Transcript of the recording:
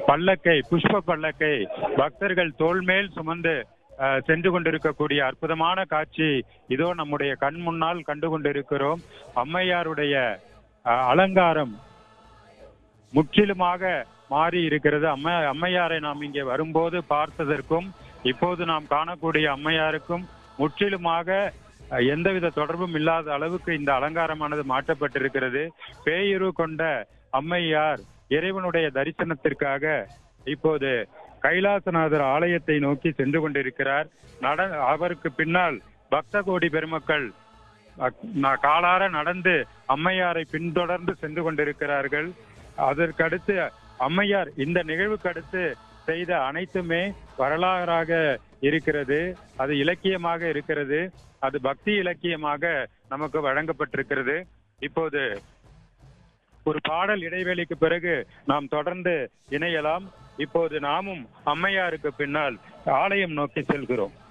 பல்லக்கை புஷ்ப பல்லக்கை பக்தர்கள் தோள் மேல் சுமந்து அஹ், சென்று கொண்டிருக்கக்கூடிய அற்புதமான காட்சி இதோ நம்முடைய கண் முன்னால் கண்டு கொண்டிருக்கிறோம் அம்மையாருடைய அஹ், அலங்காரம் முற்றிலுமாக மாறி இருக்கிறது அம்மா அம்மையாரை நாம் இங்கே வரும்போது பார்த்ததற்கும் இப்போது நாம் காணக்கூடிய அம்மையாருக்கும் முற்றிலுமாக அஹ், எந்தவித தொடர்பும் இல்லாத அளவுக்கு இந்த அலங்காரமானது மாற்றப்பட்டிருக்கிறது பேயுரு கொண்ட அம்மையார் இறைவனுடைய தரிசனத்திற்காக இப்போது கைலாசநாதர் ஆலயத்தை நோக்கி சென்று கொண்டிருக்கிறார் நட அவருக்கு பின்னால் பக்த கோடி பெருமக்கள் அக்- ந- காலார நடந்து அம்மையாரை பின்தொடர்ந்து சென்று கொண்டிருக்கிறார்கள் அதற்கடுத்து அம்மையார் இந்த நிகழ்வுக்கு அடுத்து செய்த அனைத்துமே வரலாறாக இருக்கிறது அது இலக்கியமாக இருக்கிறது அது பக்தி இலக்கியமாக நமக்கு வழங்கப்பட்டிருக்கிறது இப்போது ஒரு பாடல் இடைவேளைக்கு பிறகு நாம் தொடர்ந்து இணையலாம் இப்போது நாமும் அம்மையாருக்கு பின்னால் ஆலயம் நோக்கி செல்கிறோம்